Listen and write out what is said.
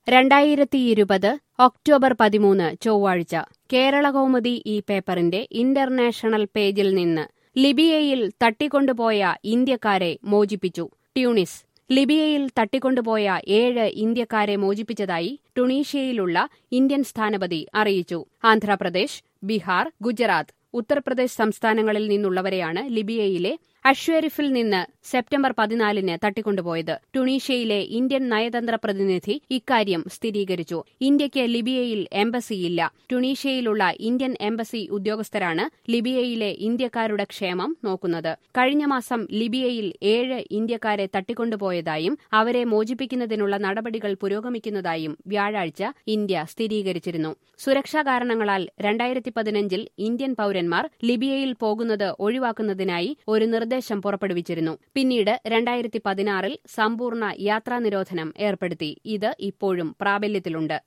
രണ്ടായിരത്തി ഇരുപത് ഒക്ടോബർ പതിമൂന്ന് ചൊവ്വാഴ്ച കേരളകൗമുദി ഈ പേപ്പറിന്റെ ഇന്റർനാഷണൽ പേജിൽ നിന്ന് ലിബിയയിൽ തട്ടിക്കൊണ്ടുപോയ ഇന്ത്യക്കാരെ മോചിപ്പിച്ചു ട്യൂണിസ് ലിബിയയിൽ തട്ടിക്കൊണ്ടുപോയ ഏഴ് ഇന്ത്യക്കാരെ മോചിപ്പിച്ചതായി ടുണീഷ്യയിലുള്ള ഇന്ത്യൻ സ്ഥാനപതി അറിയിച്ചു ആന്ധ്രാപ്രദേശ് ബീഹാർ ഗുജറാത്ത് ഉത്തർപ്രദേശ് സംസ്ഥാനങ്ങളിൽ നിന്നുള്ളവരെയാണ് ലിബിയയിലെ അഷ്വരിഫിൽ നിന്ന് സെപ്റ്റംബർ പതിനാലിന് തട്ടിക്കൊണ്ടുപോയത് ടുണീഷ്യയിലെ ഇന്ത്യൻ നയതന്ത്ര പ്രതിനിധി ഇക്കാര്യം സ്ഥിരീകരിച്ചു ഇന്ത്യയ്ക്ക് ലിബിയയിൽ എംബസിയില്ല ടുണീഷ്യയിലുള്ള ഇന്ത്യൻ എംബസി ഉദ്യോഗസ്ഥരാണ് ലിബിയയിലെ ഇന്ത്യക്കാരുടെ ക്ഷേമം നോക്കുന്നത് കഴിഞ്ഞ മാസം ലിബിയയിൽ ഏഴ് ഇന്ത്യക്കാരെ തട്ടിക്കൊണ്ടുപോയതായും അവരെ മോചിപ്പിക്കുന്നതിനുള്ള നടപടികൾ പുരോഗമിക്കുന്നതായും വ്യാഴാഴ്ച ഇന്ത്യ സ്ഥിരീകരിച്ചിരുന്നു സുരക്ഷാ കാരണങ്ങളാൽ രണ്ടായിരത്തി പതിനഞ്ചിൽ ഇന്ത്യൻ പൌരന്മാർ ലിബിയയിൽ പോകുന്നത് ഒഴിവാക്കുന്നതിനായി ഒരു നിർദ്ദേശം പുറപ്പെടുവിച്ചിരുന്നു പിന്നീട് രണ്ടായിരത്തി പതിനാറിൽ സമ്പൂർണ്ണ യാത്രാ നിരോധനം ഏർപ്പെടുത്തി ഇത് ഇപ്പോഴും പ്രാബല്യത്തിലുണ്ട്